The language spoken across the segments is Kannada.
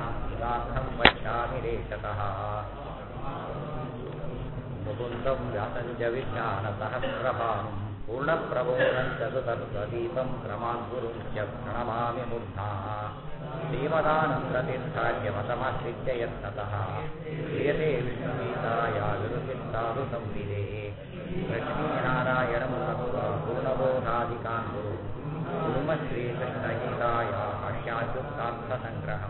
उदार्थं वक्ष्यामि रेषतः मुकुन्दं व्यासं च विज्ञानसहस्रभानुं पूर्णप्रबोधं च सुतत्त्वदीपं क्रमान् गुरुं च प्रणमामि मूर्धा श्रीमदानन्दतीर्थार्यमतमाश्रित्य यत्नतः क्रियते विष्णुगीताया विरुचित्तादु संविदे लक्ष्मीनारायणं तत्त्वा पूर्णबोधाधिकान् गुरु कुर्म श्रीकृष्णगीताया भाष्याच्युक्तार्थसङ्ग्रहम्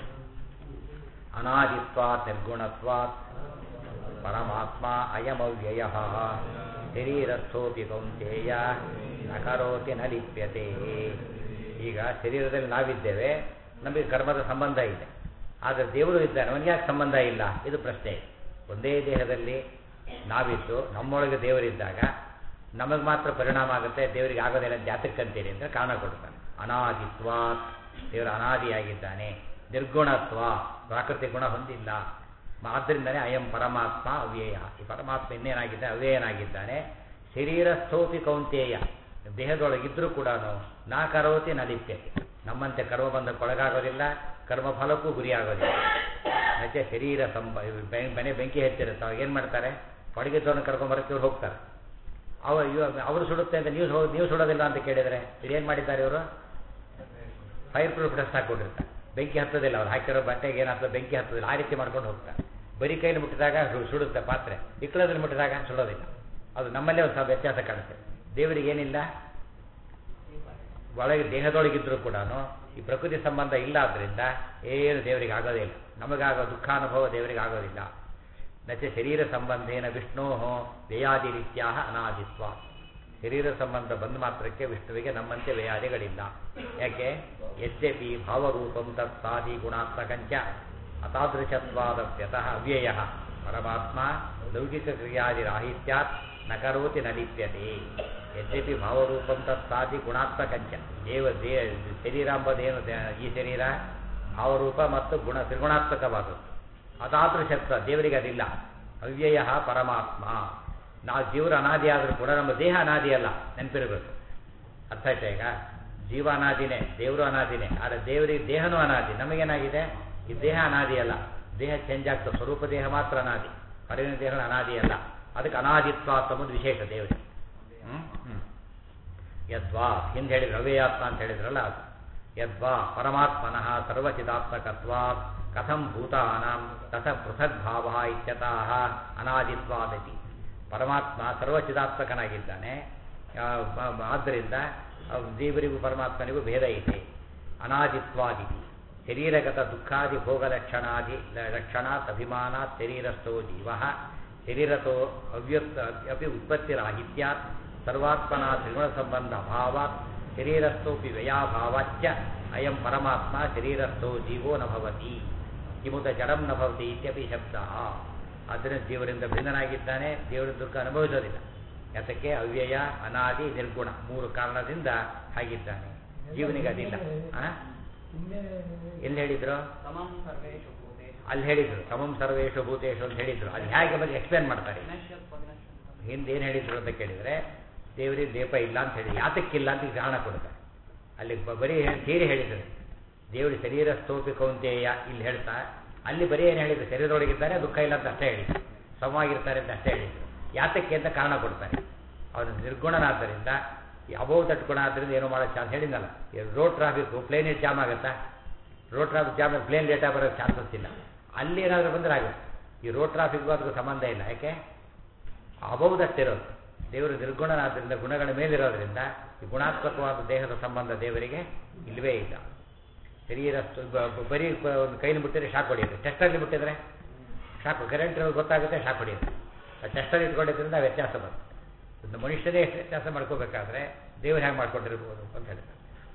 अनादित्वात् निर्गुणत्वात् परमात्मा अयमव्ययः ಶರೀರಸ್ಥೋಪಿ ಕೌಂತೆಯ ನ ಕರೋತಿ ನ ಲಿಪ್ಯತೆ ಈಗ ಶರೀರದಲ್ಲಿ ನಾವಿದ್ದೇವೆ ನಮಗೆ ಕರ್ಮದ ಸಂಬಂಧ ಇದೆ ಆದರೆ ದೇವರು ಇದ್ದಾನೆ ಅವನಿಗೆ ಯಾಕೆ ಸಂಬಂಧ ಇಲ್ಲ ಇದು ಪ್ರಶ್ನೆ ಒಂದೇ ದೇಹದಲ್ಲಿ ನಾವಿದ್ದು ನಮ್ಮೊಳಗೆ ದೇವರಿದ್ದಾಗ ನಮಗೆ ಮಾತ್ರ ಪರಿಣಾಮ ಆಗುತ್ತೆ ದೇವರಿಗೆ ಆಗೋದಿಲ್ಲ ಜಾತಕ್ಕಂತೀರಿ ಅಂತ ಕಾರಣ ಕೊಡ್ತಾನೆ ಅನಾದಿತ್ವ ದೇವರು ಅನಾದಿಯಾಗಿದ್ದಾನೆ ನಿರ್ಗುಣತ್ವ ಪ್ರಾಕೃತಿಕ ಗುಣ ಹೊಂದಿಲ್ಲ ಆದ್ದರಿಂದನೇ ಅಯಂ ಪರಮಾತ್ಮ ಅವ್ಯಯ ಈ ಪರಮಾತ್ಮ ಇನ್ನೇನಾಗಿದ್ದಾನೆ ಅವ್ಯಯನಾಗಿದ್ದಾನೆ ಶರೀರಸ್ಥೋಪಿ ಕೌಂತೇಯ ದೇಹದೊಳಗಿದ್ರೂ ಕೂಡ ನಾ ಕರೋತಿ ನಲಿಪ್ಯತೆ ನಮ್ಮಂತೆ ಕರ್ಮಬಂಧಕ್ಕೊಳಗಾಗೋದಿಲ್ಲ ಕರ್ಮಫಲಕ್ಕೂ ಗುರಿಯಾಗೋದಿಲ್ಲ ಮತ್ತೆ ಶರೀರ ಸಂಬ ಮನೆ ಬೆಂಕಿ ಹೆಚ್ಚಿರುತ್ತೆ ಅವಾಗ ಏನು ಮಾಡ್ತಾರೆ ಒಳಗಿದ್ದವನ್ನ ಕರ್ಕೊಂಬರಕ್ಕೆ ಇವ್ರು ಹೋಗ್ತಾರೆ ಅವ ಅವರು ಸುಡುತ್ತೆ ಅಂತ ನೀವು ನೀವು ಸುಡೋದಿಲ್ಲ ಅಂತ ಕೇಳಿದರೆ ಇದೇನು ಮಾಡಿದ್ದಾರೆ ಇವರು ಫೈರ್ ಪ್ರೂಫ್ ಡ್ರೆಸ್ ಹಾಕ್ಕೊಂಡಿರ್ತಾರೆ ಬೆಂಕಿ ಹತ್ತೋದಿಲ್ಲ ಅವ್ರು ಹಾಕಿರೋ ಬಟ್ಟೆಗೆ ಏನಾಗ್ತದೆ ಬೆಂಕಿ ಹತ್ತೋದಿಲ್ಲ ಆ ರೀತಿ ಮಾಡ್ಕೊಂಡು ಹೋಗ್ತಾರೆ ಬರೀ ಕೈಲಿ ಮುಟ್ಟಿದಾಗ ಸುಡುತ್ತೆ ಪಾತ್ರೆ ಇಕ್ಕಳದಲ್ಲಿ ಮುಟ್ಟಿದಾಗ ಸುಡೋದಿಲ್ಲ ಅದು ನಮ್ಮಲ್ಲೇ ಒಂದು ಸ್ವಲ್ಪ ವ್ಯತ್ಯಾಸ ಕಾಣುತ್ತೆ ದೇವರಿಗೆ ಏನಿಲ್ಲ ಒಳಗೆ ದೇಹದೊಳಗಿದ್ರೂ ಕೂಡ ಈ ಪ್ರಕೃತಿ ಸಂಬಂಧ ಇಲ್ಲ ಆದ್ದರಿಂದ ಏನು ದೇವರಿಗೆ ಆಗೋದೇ ಇಲ್ಲ ನಮಗಾಗೋ ದುಃಖಾನುಭವ ದೇವರಿಗೆ ಆಗೋದಿಲ್ಲ ನಚೆ ಶರೀರ ಸಂಬಂಧೇನ ವಿಷ್ಣೋ ವ್ಯಯಾದಿ ರೀತ್ಯಾ ಅನಾದಿತ್ವ ಶರೀರ ಸಂಬಂಧ ಬಂದ ಮಾತ್ರಕ್ಕೆ ವಿಷ್ಣುವಿಗೆ ನಮ್ಮಂತೆ ವ್ಯಯಾದಿಗಳಿಲ್ಲ ಯಾಕೆ ಯದ್ಯಪಿ ಭಾವರೂಪಂ ತತ್ಸಾದಿ ಗುಣಾತ್ಮಕಂಚ ಅತಾದೃಶತ್ವಾದಪ್ಯತಃ ಅವ್ಯಯ ಪರಮಾತ್ಮ ಲೌಕಿಕ ಕ್ರಿಯಾದಿರಾಹಿತ್ಯಾತ್ ನ ಕರೋತಿ ನ ಲಿಪ್ಯತೆ ಯದ್ಯಪಿ ಭಾವರೂಪಂ ತತ್ಸಾದಿ ಗುಣಾತ್ಮಕಂಚ ದೇವ ದೇ ಶರೀರ ಎಂಬುದೇನು ಈ ಶರೀರ ಭಾವರೂಪ ಮತ್ತು ಗುಣ ತ್ರಿಗುಣಾತ್ಮಕವಾದದ್ದು ಅತಾದೃಶತ್ವ ದೇವರಿಗೆ ಅದಿಲ್ಲ ಅವ್ಯಯ ಪರಮಾತ್ಮ ನಾವು ಜೀವರ ಅನಾದಿ ಆದರೂ ಕೂಡ ನಮ್ಮ ದೇಹ ಅನಾದಿ ಅಲ್ಲ ನೆನಪಿರಬೇಕು ಅರ್ಥ ಆಯ್ತಾ ಈಗ ಜೀವ ಅನಾದಿನೇ ದೇವರು ಅನಾದಿನೇ ಆದರೆ ದೇವರಿಗೆ ದೇಹನೂ ಅನಾದಿ ನಮಗೇನಾಗಿದೆ ಈ ದೇಹ ಅನಾದಿ ಅಲ್ಲ ದೇಹ ಚೇಂಜ್ ಆಗ್ತದೆ ಸ್ವರೂಪ ದೇಹ ಮಾತ್ರ ಅನಾದಿ ಹೊರಗಿನ ದೇಹ ಅನಾದಿ ಅಲ್ಲ ಅದಕ್ಕೆ ಅನಾದಿತ್ವ ಅಂತಂಬುದು ವಿಶೇಷ ದೇವರಿಗೆ ಹ್ಞೂ ಹ್ಞೂ ಯದ್ವಾ ಹಿಂದೆ ಹೇಳಿದ್ರು ಅವ್ಯಯಾತ್ಮ ಅಂತ ಹೇಳಿದ್ರಲ್ಲ ಅದು ಯದ್ವಾ ಪರಮಾತ್ಮನಃ ಸರ್ವಚಿದಾತ್ಮಕತ್ವಾತ್ ಕಥಂ ಭೂತಾನಾಂ ತಥ ಪೃಥಕ್ ಭಾವ ಇತ್ಯತಃ ಅನಾದಿತ್ವಾದತಿ ಪರಮಾತ್ಮ ಸರ್ವಚಿದಾತ್ಮಕನಾಗಿದ್ದಾನೆ ಆದ್ದರಿಂದ ದೇವರಿಗೂ ಪರಮಾತ್ಮನಿಗೂ ಭೇದ ಇದೆ ಅನಾದಿತ್ವಾದಿ ಶರೀರಗತ ದುಃಖಾದಿ ಭೋಗ ಲಕ್ಷಣಾದಿ ಲಕ್ಷಣಾತ್ ಅಭಿಮಾನಾತ್ ಶರೀರಸ್ಥೋ ಜೀವ ಶರೀರತೋ ಅವ್ಯುತ್ ಅಪಿ ಉತ್ಪತ್ತಿರಾಹಿತ್ಯಾತ್ ಸರ್ವಾತ್ಮನ ತ್ರಿಗುಣ ಸಂಬಂಧ ಅಭಾವಾತ್ ಶರೀರಸ್ಥೋಪಿ ವ್ಯಯಾಭಾವಾಚ್ಯ ಅಯಂ ಪರಮಾತ್ಮ ಶರೀರಸ್ಥೋ ಜೀವೋ ನ ಭವತಿ ಕಿಮುತ ಜಡಂ ನ ಭವತಿ ಇತ್ಯಪಿ ಶಬ್ದ ಆದ್ದರಿಂದ ಜೀವರಿಂದ ಭಿನ್ನನಾಗಿದ್ದಾನೆ ದೇವರ ದುಃಖ ಅನುಭವಿಸೋದಿಲ್ಲ ಯಾತಕ್ಕೆ ಅವ್ಯಯ ಅನಾದಿ ನಿರ್ಗುಣ ಮೂರು ಕಾರಣದಿಂದ ಹಾಗಿದ್ದಾನೆ ಜೀವನಿಗೆ ಅದಿಲ್ಲ ಎಲ್ಲಿ ಹೇಳಿದ್ರು ಅಲ್ಲಿ ಹೇಳಿದ್ರು ಸಮಂ ಸರ್ವೇಶು ಭೂತೇಶು ಅಂತ ಹೇಳಿದ್ರು ಅದು ಹೇಗೆ ಬಗ್ಗೆ ಎಕ್ಸ್ಪ್ಲೇನ್ ಮಾಡ್ತಾರೆ ಹಿಂದೆ ಏನು ಹೇಳಿದ್ರು ಅಂತ ಕೇಳಿದರೆ ದೇವರಿಗೆ ದೀಪ ಇಲ್ಲ ಅಂತ ಹೇಳಿ ಯಾತಕ್ಕಿಲ್ಲ ಅಂತ ಕಾರಣ ಕೊಡ್ತಾರೆ ಅಲ್ಲಿ ಬರೀ ಥಿಯರಿ ಹೇಳಿದ್ರು ದೇವರು ಶರೀರ ಸ್ತೋಪಿ ಕೌಂತೆಯ ಇಲ್ಲಿ ಹೇಳ್ತಾ ಅಲ್ಲಿ ಬರೀ ಏನು ಹೇಳಿದ್ರು ಶರೀರದೊಳಗಿದ್ದಾರೆ ದುಃಖ ಇಲ್ಲ ಅಂತ ಅಷ್ಟೇ ಹೇಳಿದ್ರು ಸಮವಾಗಿರ್ತಾರೆ ಅಂತ ಅಷ್ಟೇ ಹೇಳಿದ್ರು ಯಾತಕ್ಕೆ ಅಂತ ಕಾರಣ ಕೊಡ್ತಾರೆ ಅವನು ನಿರ್ಗುಣನಾದ್ದರಿಂದ ಅಭೋಗ ತಟ್ಗುಣ ಆದ್ದರಿಂದ ಏನೋ ಮಾಡೋ ಚಾನ್ಸ್ ಹೇಳಿದ್ನಲ್ಲ ರೋಡ್ ಟ್ರಾಫಿಕ್ ಪ್ಲೇನ್ ಜಾಮ್ ಆಗುತ್ತಾ road traffic jam plane late ಬರೋ ಚಾನ್ಸಸ್ ಇಲ್ಲ ಅಲ್ಲಿ ಏನಾದರೂ ಬಂದರೆ ಆಗುತ್ತೆ ಈ ರೋಡ್ ಟ್ರಾಫಿಕ್ಗೂ ಅದಕ್ಕೂ ಸಂಬಂಧ ಇಲ್ಲ ಯಾಕೆ ಅಭೌದಷ್ಟಿರೋದು ದೇವರು ನಿರ್ಗುಣನಾದ್ದರಿಂದ ಗುಣಗಳ ಮೇಲಿರೋದ್ರಿಂದ ಈ ಗುಣಾತ್ಮಕವಾದ ದೇಹದ ಸಂಬಂಧ ದೇವರಿಗೆ ಇಲ್ಲವೇ ಇಲ್ಲ ಶರೀರ ಬರೀ ಒಂದು ಕೈಲಿ ಮುಟ್ಟಿದ್ರೆ ಶಾಕ್ ಹೊಡೆಯುತ್ತೆ ಟೆಸ್ಟಲ್ಲಿ ಮುಟ್ಟಿದ್ರೆ ಶಾಕ್ ಕರೆಂಟ್ ಗೊತ್ತಾಗುತ್ತೆ ಶಾಕ್ ಹೊಡೆಯುತ್ತೆ ಆ ಟೆಸ್ಟಲ್ಲಿ ಇಟ್ಕೊಂಡಿದ್ರಿಂದ ವ್ಯತ್ಯಾಸ ಬರುತ್ತೆ ಒಂದು ಮನುಷ್ಯನೇ ಎಷ್ಟು ವ್ಯತ್ಯಾಸ ಮಾಡ್ಕೋಬೇಕಾದ್ರೆ ದೇವರು ಹೇಗೆ ಮಾಡ್ಕೊಂಡಿರ್ಬೋದು ಅಂತ ಹೇಳ್ತಾರೆ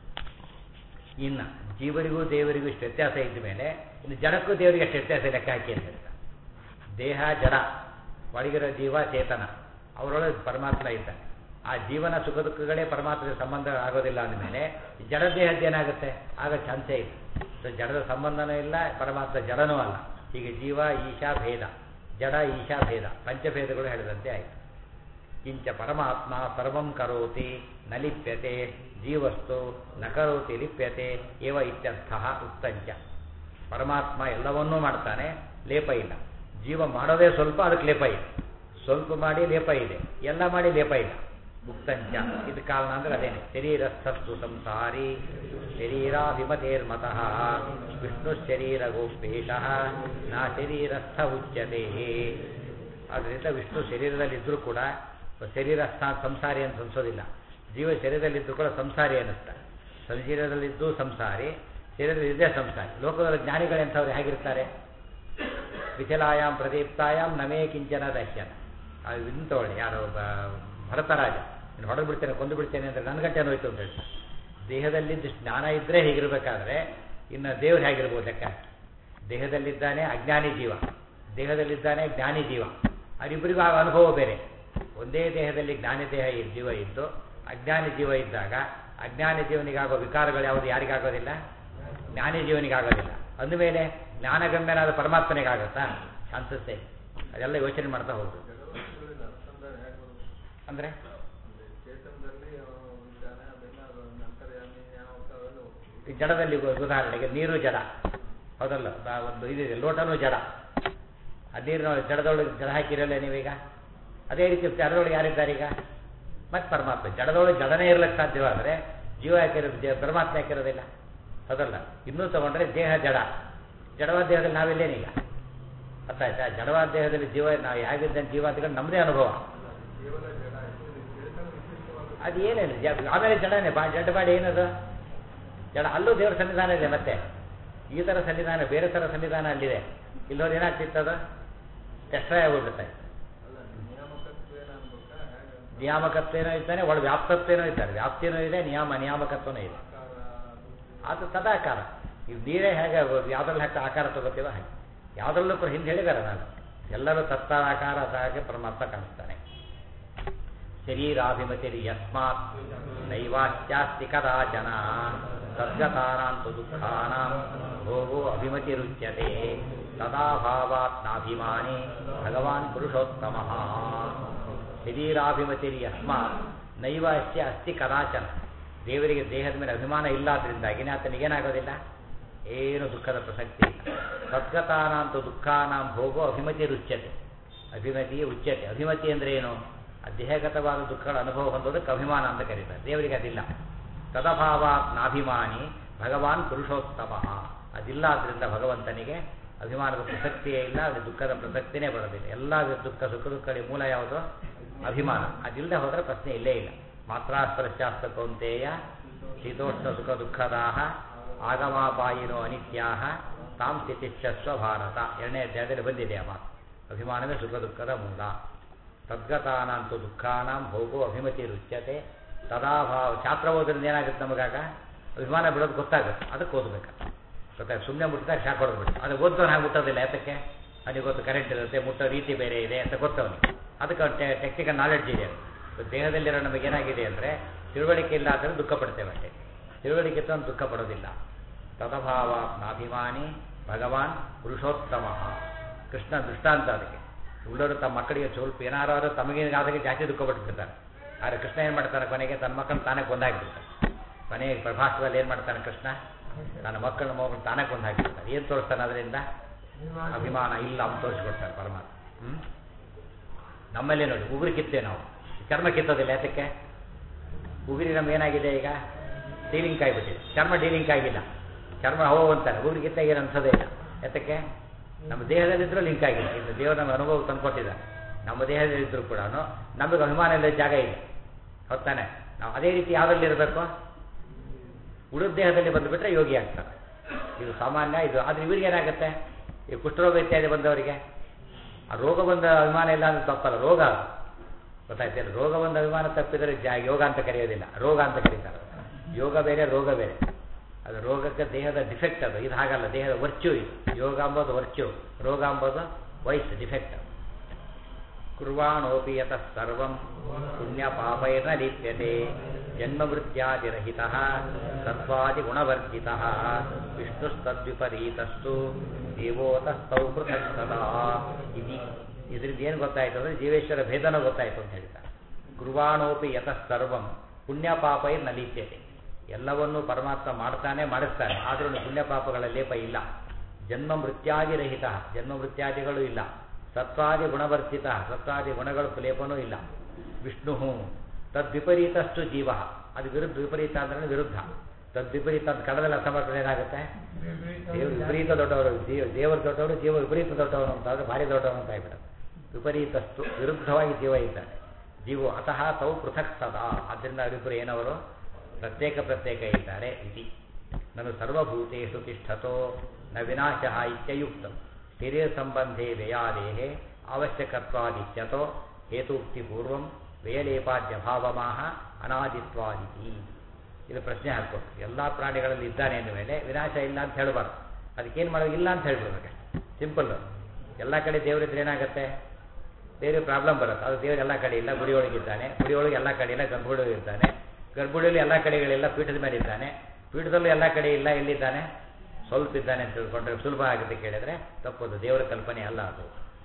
ಇನ್ನು ಜೀವರಿಗೂ ದೇವರಿಗೂ ಇಷ್ಟು ವ್ಯತ್ಯಾಸ ಇದ್ದ ಮೇಲೆ ಇನ್ನು ಜಡಕ್ಕೂ ದೇವರಿಗೆ ಎಷ್ಟು ವ್ಯತ್ಯಾಸ ಲೆಕ್ಕ ಹಾಕಿ ಅಂತ ಹೇಳ್ತಾರೆ ದೇಹ ಜಡ ಒಳಗಿರೋ ಜೀವ ಚೇತನ ಅವರೊಳಗೆ ಪರಮಾತ್ಮ ಇದ್ದಾನೆ ಆ ಜೀವನ ಸುಖ ದುಃಖಗಳೇ ಪರಮಾತ್ಮದ ಸಂಬಂಧ ಆಗೋದಿಲ್ಲ ಅಂದಮೇಲೆ ಜಡ ದೇಹದ್ದು ಏನಾಗುತ್ತೆ ಆಗ ಚಾನ್ಸೇ ಇಲ್ಲ ಸೊ ಜಡದ ಸಂಬಂಧನೂ ಇಲ್ಲ ಪರಮಾತ್ಮ ಜಡನೂ ಅಲ್ಲ ಹೀಗೆ ಜೀವ ಈಶಾ ಭೇದ ಜಡ ಈಶಾ ಭೇದ ಪಂಚಭೇದಗಳು ಹೇಳಿದಂತೆ ಆಯಿತು ಕಿಂಚ ಪರಮಾತ್ಮ ಸರ್ವಂ ಕರೋತಿ ನ ಲಿಪ್ಯತೆ ಜೀವಸ್ತು ನ ಕರೋತಿ ಲಿಪ್ಯತೆ ಏವ ಇತ್ಯರ್ಥ ಉತ್ತಂಚ ಪರಮಾತ್ಮ ಎಲ್ಲವನ್ನೂ ಮಾಡ್ತಾನೆ ಲೇಪ ಇಲ್ಲ ಜೀವ ಮಾಡೋದೇ ಸ್ವಲ್ಪ ಅದಕ್ಕೆ ಲೇಪ ಇದೆ ಸ್ವಲ್ಪ ಮಾಡಿ ಲೇಪ ಇದೆ ಎಲ್ಲ ಮಾಡಿ ಲೇಪ ಇಲ್ಲ ಮುಕ್ತಂಚ ಇದು ಕಾರಣ ಅಂದ್ರೆ ಅದೇನೆ ಶರೀರಸ್ಥಸ್ತು ಸಂಸಾರಿ ಶರೀರಾಭಿಮತೇರ್ಮತಃ ವಿಷ್ಣು ಶರೀರ ಗೋಪೇಶಃ ನಾ ಶರೀರಸ್ಥ ಉಚ್ಯತೆ ಆದ್ದರಿಂದ ವಿಷ್ಣು ಶರೀರದಲ್ಲಿದ್ದರೂ ಕೂಡ ಶರೀರಸ್ಥ ಸಂಸಾರಿ ಅಂತ ಅನ್ಸೋದಿಲ್ಲ ಜೀವ ಶರೀರದಲ್ಲಿದ್ದು ಕೂಡ ಸಂಸಾರಿ ಅನ್ನಿಸ್ತಾರೆ ಶರೀರದಲ್ಲಿದ್ದು ಸಂಸಾರಿ ಶರೀರದಲ್ಲಿದ್ದೇ ಸಂಸಾರಿ ಲೋಕದಲ್ಲಿ ಜ್ಞಾನಿಗಳೆಂಥವ್ರು ಹೇಗಿರ್ತಾರೆ ವಿಚಲಾಯಾಮ್ ಪ್ರದೀಪ್ತಾಯಾಮ್ ನಮೇ ಕಿಂಚನ ದಶ್ಯನ ಅದು ಇಂಥವಳೆ ಯಾರೋ ಒಬ್ಬ ಭರತರಾಜ ನೀನು ಹೊಡೆದು ಬಿಡ್ತೇನೆ ಕೊಂದು ಬಿಡ್ತೇನೆ ಅಂದರೆ ನನ್ನ ಗಂಟೆ ಹೋಯ್ತು ಅಂತ ಹೇಳ್ತಾರೆ ದೇಹದಲ್ಲಿದ್ದು ಜ್ಞಾನ ಇದ್ದರೆ ಹೀಗಿರ್ಬೇಕಾದ್ರೆ ಇನ್ನು ದೇವ್ರು ಹೇಗಿರ್ಬೋದು ಲೆಕ್ಕ ದೇಹದಲ್ಲಿದ್ದಾನೆ ಅಜ್ಞಾನಿ ಜೀವ ದೇಹದಲ್ಲಿದ್ದಾನೆ ಜ್ಞಾನಿ ಜೀವ ಅವರಿಬ್ಬರಿಗೂ ಆ ಅನುಭವ ಬೇರೆ ಒಂದೇ ದೇಹದಲ್ಲಿ ಜ್ಞಾನಿ ದೇಹ ಈ ಜೀವ ಇದ್ದು ಅಜ್ಞಾನಿ ಜೀವ ಇದ್ದಾಗ ಅಜ್ಞಾನಿ ಜೀವನಿಗಾಗೋ ವಿಕಾರಗಳು ಯಾವುದು ಯಾರಿಗಾಗೋದಿಲ್ಲ ಜ್ಞಾನಿ ಜೀವನಿಗಾಗೋದಿಲ್ಲ ಅಂದಮೇಲೆ ಜ್ಞಾನಗಮ್ಯನಾದ ಪರಮಾತ್ಮನಿಗಾಗತ್ತಾ ಅನ್ಸುತ್ತೆ ಅದೆಲ್ಲ ಯೋಚನೆ ಮಾಡ್ತಾ ಹೋಗುದು ಜಗತ್ತುಗಳಿಂದ ಅನುಸಂಧಾನ ಹೇಗೆ ಬರುತ್ತೆ ಅಂದರೆ ಅಂದ್ರೆ ಚೇತನದಲ್ಲಿ ಅವನು ಇದ್ದಾನೆ ಅದೆಲ್ಲ ಅದು ಅಂತರ್ಯಾಮಿ ನ್ಯಾಮಕ ಅವೆಲ್ಲ ಈ ಜಡದಲ್ಲಿ ಉ- ಉದಾಹರಣೆಗೆ ನೀರು ಜಡ ಹೌದಲ್ಲ ಬ- ಒಂದು ಇದಿದೆ ಲೋಟನೂ ಜಡ ಆ ನೀರಿನ ಜಡದೊಳಗೆ ಜಡ ಹಾಕಿರಲ್ಲ ನೀವೀಗ ಅದೇ ರೀತಿ ಜಡದೊಳಗೆ ಯಾರಿದ್ದಾರೆ ಈಗ ಮತ್ತೆ ಪರಮಾತ್ಮ ಜಡದೊಳಗೆ ಜಡನೇ ಇರ್ಲಿಕ್ಕೆ ಸಾಧ್ಯವಾದರೆ ಜೀವ ಯಾಕಿರೋದು ಜ- ಪರಮಾತ್ಮ ಯಾಕಿರೋದಿಲ್ಲ ಹೌದಲ್ಲ ಇನ್ನೂ ತಗೊಂಡ್ರೆ ದೇಹ ಜಡ ಜಡವಾದ ದೇಹದಲ್ಲಿ ನಾವೆಲ್ಲೇನೀಗ ಅರ್ಥ ಆಯ್ತಾ ಜಡವಾದ ದೇಹದಲ್ಲಿ ಜೀವ ನಾವು ಹೇಗಿದ್ದ ಜೀವ ಅಂತ ನಮ್ಮದೇ ಅನುಭವ ಕೇವಲ ಜಡ ಇದು ಚೇತನ ವಿಶಿಷ್ಟವಾದ ಅದು ಏನಿಲ್ಲ ಜ- ಆಮೇಲೆ ಜಡನೇ ಬಾ ಜಡ ಬಾಡಿ ಏನದು ಜಡ ಅಲ್ಲೂ ದೇವರ ಸನ್ನಿಧಾನ ಇದೆ ಮತ್ತೆ ಈ ಥರ ಸನ್ನಿಧಾನ ಬೇರೆ ಥರ ಸನ್ನಿಧಾನ ಅಲ್ಲಿದೆ ಇಲ್ಲೋರು ಏನಾಗ್ತಿತ್ತದು ಎಕ್ಸ್ಟ್ರಾ ಆಗೋಗ್ಬಿಡುತ್ತೆ ಅಲ್ಲ ನಿಯಾಮಕತ್ವೇನ ಅನ್ಬೇಕಾ ಹೇಗೆ ಅಂತ ನಿಯಾಮಕತ್ವೇನೋ ಇದ್ದಾನೆ ಒಳ ವ್ಯಾಪ್ತತ್ವೇನೋ ಇದ್ದಾರೆ ವ್ಯಾಪ್ತಿನೂ ಇದೆ ನಿಯಮ ನಿಯಾಮಕತ್ವನೂ ಇದೆ ಆಕಾರ ಅದು ಅದು ತದಾಕಾರ ಇದು ನೀರೇ ಹೇಗೆ ಯಾವುದ್ರಲ್ಲಿ ಹಾಕಿ ಆಕಾರ ತಗೋತೀವ ಹಾಗೆ ಯಾವುದ್ರಲ್ಲೂ ಕೂಡ ಹಿಂದೆ ಹೇಳಿದ್ದಾರೆ ನಾನು ಎಲ್ಲರೂ ತತ್ತಾಕಾರ ಅದಾಗೆ ಪರಮಾತ್ಮ ಕಾಣಿಸ್ತಾನೆ ಶರೀರಾಭಿಮತಿರಿ ಯಸ್ಮಾತ್ ನೈವಾಚ್ಯಾಸ್ತಿ ಕದಾಚನ ಸದ್ಗತಾನಾಂತು ದುಃಖಾನಾಂ ಭೋಗೋ ಅಭಿಮತಿರುಚ್ಯತೆ ತದಾಭಾವಾತ್ ನಾಭಿಮಾನಿ ಭಗವಾನ್ ಪುರುಷೋತ್ತಮ ಶರೀರಾಭಿಮತಿರಿ ಯಸ್ಮಾತ್ ನೈವಾಚ್ಯ ಅಸ್ತಿ ಕದಾಚನ ದೇವರಿಗೆ ದೇಹದ ಮೇಲೆ ಅಭಿಮಾನ ಇಲ್ಲಾದ್ರಿಂದಾಗಿನೇ ಆತನಿಗೇನಾಗೋದಿಲ್ಲ ಏನು ದುಃಖದ ಪ್ರಸಕ್ತಿ ಇಲ್ಲ ಸದ್ಗತಾನಾಂತು ದುಃಖಾನಾಂ ಭೋಗೋ ಅಭಿಮತಿ ರುಚ್ಯತೆ ಅಭಿಮತಿ ಉಚ್ಯತೆ ಅಭಿಮತಿ ಅಂದ್ರೆ ಏನು ಆ ದೇಹಗತವಾದ ದುಃಖಗಳ ಅನುಭವ ಹೊಂದೋದಕ್ಕೆ ಅಭಿಮಾನ ಅಂತ ಕರೀತಾರೆ ದೇವರಿಗೆ ಅದಿಲ್ಲ ತದಭಾವಾತ್ ನಾಭಿಮಾನಿ ಭಗವಾನ್ ಪುರುಷೋತ್ತಮ ಅದಿಲ್ಲ ಆದ್ರಿಂದ ಭಗವಂತನಿಗೆ ಅಭಿಮಾನದ ಪ್ರಸಕ್ತಿಯೇ ಇಲ್ಲ ಅದು ದುಃಖದ ಪ್ರಸಕ್ತಿನೇ ಬರೋದಿಲ್ಲ ಎಲ್ಲ ದುಃಖ ಸುಖ ದುಃಖಗಳಿಗೆ ಮೂಲ ಯಾವುದು ಅಭಿಮಾನ ಅದಿಲ್ಲದೆ ಹೋದರೆ ಪ್ರಶ್ನೆ ಇಲ್ಲೇ ಇಲ್ಲ ಮಾತ್ರಾಸ್ಪರ್ಶಾಸ್ತ್ರ ಕೌಂತೆಯ ಶೀತೋಷ್ಣ ಸುಖ ದುಃಖದಾಹ ಆಗಮಾಪಾಯಿನೋ ಅನಿತ್ಯಾಹ ತಾಂ ಸ್ಥಿತಿಶ್ಚಸ್ವ ಭಾರತ ಎರಡನೇ ಅಧ್ಯಾಯದಲ್ಲಿ ಬಂದಿದೆ ಆ ಮಾತು ಅಭಿಮಾನವೇ ಸುಖ ದುಃಖದ ಮೂಲ ತದ್ಗತಾನಂತು ದುಃಖಾನಾಂ ಭೋಗೋ ಅಭಿಮತಿ ರುಚ್ಯತೆ ತದಾಭಾವ ಶಾಸ್ತ್ರ ಓದ್ರಿಂದ ಏನಾಗುತ್ತೆ ನಮಗಾಗ ಅಭಿಮಾನ ಬಿಡೋದು ಗೊತ್ತಾಗುತ್ತೆ ಅದಕ್ಕೆ ಓದಬೇಕು ಗೊತ್ತಾಗ ಸುಮ್ಮನೆ ಮುಟ್ಟಿದಾಗ ಶಾಕ್ ಹೊಡೆದ್ಬಿಟ್ಟು ಅದು ಓದ್ದವನು ಹಾಗೆ ಮುಟ್ಟೋದಿಲ್ಲ ಯಾತಕ್ಕೆ ಅವನಿಗೆ ಗೊತ್ತು ಕರೆಂಟ್ ಇರುತ್ತೆ ಮುಟ್ಟೋ ರೀತಿ ಬೇರೆ ಇದೆ ಅಂತ ಗೊತ್ತವನಿಗೆ ಅದಕ್ಕೆ ಅವ್ನು ಟೆಕ್ನಿಕಲ್ ನಾಲೆಡ್ಜ್ ಇದೆ ಇವತ್ತು ದೇಹದಲ್ಲಿರೋ ನಮಗೆ ಏನಾಗಿದೆ ಅಂದರೆ ತಿಳುವಳಿಕೆ ಇಲ್ಲ ಅಂದರೆ ದುಃಖ ಪಡ್ತೇವೆ ಅಷ್ಟೇ ತಿಳುವಳಿಕೆ ತಂದು ದುಃಖ ಪಡೋದಿಲ್ಲ ತದಭಾವ ನಾಭಿಮಾನಿ ಭಗವಾನ್ ಪುರುಷೋತ್ತಮ ಕೃಷ್ಣ ದೃಷ್ಟಾಂತ ಅದಕ್ಕೆ ಉಳ್ಳವರು ತಮ್ಮ ಮಕ್ಕಳಿಗೆ ಸ್ವಲ್ಪ ಏನಾರು ತಮಗೇನಾದಾಗ ಜಾಸ್ತಿ ದುಃಖ ಪಟ್ಬಿಡ್ತಾರೆ ಆದರೆ ಕೃಷ್ಣ ಏನು ಮಾಡ್ತಾನೆ ಕೊನೆಗೆ ತನ್ನ ಮಕ್ಕಳನ್ನ ತಾನೇ ಕೊಂದಾಗ್ಬಿಡ್ತಾನೆ ಕೊನೆಗೆ ಪ್ರಭಾಸದಲ್ಲಿ ಏನು ಮಾಡ್ತಾನೆ ಕೃಷ್ಣ ತನ್ನ ಮಕ್ಕಳನ್ನ ಮಗನ ತಾನೇ ಕೊಂದಾಗ್ಬಿಡ್ತಾನೆ ಏನು ತೋರಿಸ್ತಾನೆ ಅದರಿಂದ ಅಭಿಮಾನ ಇಲ್ಲ ಅಂತ ತೋರಿಸ್ಕೊಡ್ತಾನೆ ಪರಮಾತ್ಮ ಹ್ಞೂ ನಮ್ಮಲ್ಲೇ ನೋಡಿ ಉಗುರು ಕಿತ್ತೇವೆ ನಾವು ಚರ್ಮ ಕಿತ್ತೋದಿಲ್ಲ ಯಾತಕ್ಕೆ ಉಗುರಿ ನಮ್ಗೆ ಏನಾಗಿದೆ ಈಗ ಡೀಲಿಂಕ್ ಆಗಿಬಿಟ್ಟಿದೆ ಚರ್ಮ ಡೀಲಿಂಕ್ ಆಗಿಲ್ಲ ಚರ್ಮ ಹೋ ಅಂತಾನೆ ಉಗುರು ಕಿತ್ತಾಗ ಏನು ಅನ್ಸೋದೇ ಇಲ್ಲ ಯಾತಕ್ಕೆ ನಮ್ಮ ದೇಹದಲ್ಲಿದ್ದರೂ ಲಿಂಕ್ ಆಗಿಲ್ಲ ಇದು ದೇವರು ನಮ್ಮ ಅನುಭವ ತಂದುಕೊಟ್ಟಿದ್ದಾನೆ ನಮ್ಮ ದೇಹದಲ್ಲಿದ್ದರೂ ಕೂಡ ನಮಗೆ ಅಭಿಮಾನ ಇಲ್ಲದ ಜಾಗ ಇದೆ ಹೊತ್ತಾನೆ ನಾವು ಅದೇ ರೀತಿ ಯಾವುದ್ರಲ್ಲಿ ಇರಬೇಕು ಉಳಿದ ದೇಹದಲ್ಲಿ ಬಂದುಬಿಟ್ರೆ ಯೋಗಿ ಆಗ್ತಾರೆ ಇದು ಸಾಮಾನ್ಯ ಇದು ಆದರೆ ಇವರಿಗೆ ಏನಾಗುತ್ತೆ ಈ ಕುಷ್ಠರೋಗ ಇತ್ಯಾದಿ ಬಂದವರಿಗೆ ಆ ರೋಗ ಬಂದ ಅಭಿಮಾನ ಇಲ್ಲ ಅಂದ್ರೆ ತಪ್ಪಲ್ಲ ರೋಗ ಅದು. ಗೊತ್ತಾಯ್ತಿಲ್ಲ ರೋಗ ಬಂದ ಅಭಿಮಾನ ತಪ್ಪಿದರೆ ಜಾ ಯೋಗ ಅಂತ ಕರೆಯೋದಿಲ್ಲ ರೋಗ ಅಂತ ಕರೀತಾರೆ ಯೋಗ ಬೇರೆ ರೋಗ ಬೇರೆ ಅದು ರೋಗಕ್ಕೆ ದೇಹದ ಡಿಫೆಕ್ಟ್ ಅದು ಇದು ಹಾಗಲ್ಲ ದೇಹದ ವರ್ಚು ಇದು ಯೋಗ ಅಂಬೋದು ವರ್ಚು ರೋಗ ಅಂಬೋದು ವಯಸ್ಸು ಡಿಫೆಕ್ಟ್ ಕುರ್ವಾಣೋಪಿ ಯತಃ ಸರ್ವಂ ಪುಣ್ಯ ಪಾಪೈರ್ನ ಲಿಪ್ಯತೆ ಜನ್ಮವೃತ್ಯಾದಿರಹಿತ ಸತ್ವಾದಿ ಗುಣವರ್ಜಿತ ವಿಷ್ಣುಸ್ತದ್ವಿಪರೀತಸ್ತು ದೇವೋತಸ್ತೌ ಪೃಥಕ್ ಸದಾ ಇತಿ ಇದರಿಂದ ಏನು ಗೊತ್ತಾಯ್ತು ಅಂದರೆ ಜೀವೇಶ್ವರ ಭೇದನ ಗೊತ್ತಾಯ್ತು ಅಂತ ಹೇಳ್ತಾರೆ ಕುರ್ವಾಣೋಪಿ ಯತಃ ಸರ್ವಂ ಪುಣ್ಯ ಪಾಪೈರ್ ನಲಿಪ್ಯತೆ ಎಲ್ಲವನ್ನೂ ಪರಮಾತ್ಮ ಮಾಡ್ತಾನೆ ಮಾಡಿಸ್ತಾನೆ ಆದ್ರೂ ಪುಣ್ಯ ಪಾಪಗಳ ಲೇಪ ಇಲ್ಲ ಜನ್ಮ ಮೃತ್ಯಾದಿರಹಿತ ಜನ್ಮ ಮೃತ್ಯಾದಿಗಳು ಇಲ್ಲ ಸತ್ವಾದಿ ಗುಣವರ್ಜಿತ ಸತ್ವಾದಿ ಗುಣಗಳು ಲೇಪನೂ ಇಲ್ಲ ವಿಷ್ಣು ತದ್ವಿಪರೀತಸ್ತು ಜೀವ ಅದು ವಿರುದ್ಧ ವಿಪರೀತ ಅಂದ್ರೆ ವಿರುದ್ಧ ತದ್ವಿಪರೀತ ಅಂತ ಕನ್ನಡದಲ್ಲಿ ಅರ್ಥ ಮಾಡ್ಕೊಂಡು ಏನಾಗುತ್ತೆ ದೇವರು ವಿಪರೀತ ದೊಡ್ಡವರು ಜೀವ ದೇವರು ದೊಡ್ಡವರು ಜೀವ ವಿಪರೀತ ದೊಡ್ಡವರು ಅಂತ ಆದರೆ ಭಾರಿ ದೊಡ್ಡವರು ಅಂತ ಆಗ್ಬಿಡುತ್ತೆ ವಿಪರೀತಸ್ತು ವಿರುದ್ಧವಾಗಿ ಜೀವ ಇದ್ದಾನೆ ಜೀವ ಅತಃ ತೌ ಪೃಥಕ್ ಸದಾ ಆದ್ದರಿಂದ ಅವರಿಬ್ಬರು ಏನವರು ಪ್ರತ್ಯೇಕ ಪ್ರತ್ಯೇಕ ಇದ್ದಾರೆ ಇತಿ ನಾನು ಸರ್ವಭೂತೇಷು ತಿಷ್ಠತೋ ನ ವಿನಾಶ ಇತ್ಯಯುಕ್ತ ಹಿರಿಯ ಸಂಬಂಧೇ ವ್ಯಯಾದೇಹೆ ಅವಶ್ಯಕತ್ವಾದಿತ್ಯತೋ ಹೇತುಕ್ತಿಪೂರ್ವಂ ವ್ಯಯಲೇಪಾದ್ಯಭಾವಮಾಹ ಅನಾದಿತ್ವಾದಿತಿ ಇದು ಪ್ರಶ್ನೆ ಹಾಕ್ಬೇಕು ಎಲ್ಲ ಪ್ರಾಣಿಗಳಲ್ಲಿ ಇದ್ದಾನೆ ಅಂದ ಮೇಲೆ ವಿನಾಶ ಇಲ್ಲ ಅಂತ ಹೇಳಬಾರ್ದು ಅದಕ್ಕೇನು ಮಾಡೋದು ಇಲ್ಲ ಅಂತ ಹೇಳ್ಬಿಡ್ಬೇಕಷ್ಟೆ ಸಿಂಪಲ್ ಎಲ್ಲ ಕಡೆ ದೇವರಿದ್ರೆ ಏನಾಗುತ್ತೆ ಬೇರೆ ಪ್ರಾಬ್ಲಮ್ ಬರುತ್ತೆ ಅದು ದೇವರು ಎಲ್ಲ ಕಡೆ ಇಲ್ಲ ಗುಡಿ ಒಳಗಿದ್ದಾನೆ ಗುಡಿ ಒಳಗೆ ಎಲ್ಲ ಕಡೆ ಇಲ್ಲ ಗರ್ಭಗುಡಿ ಇದ್ದಾನೆ ಗರ್ಭಗುಡಿಯಲ್ಲಿ ಎಲ್ಲ ಕಡೆಗಳಿಲ್ಲ ಪೀಠದ ಮೇಲೆ ಇದ್ದಾನೆ ಪೀಠದಲ್ಲೂ ಎಲ್ಲ ಕಡೆ ಇಲ್ಲ ಎಲ್ಲಿದ್ದಾನೆ ಸ್ವಲ್ಪ ಇದ್ದಾನೆ ಅಂತ ತಿಳ್ಕೊಂಡ್ರೆ ಸುಲಭ ಆಗುತ್ತೆ ಕೇಳಿದ್ರೆ ತಪ್ಪದು ದೇವರ ಕಲ್ಪನೆ ಅಲ್ಲ ಅದು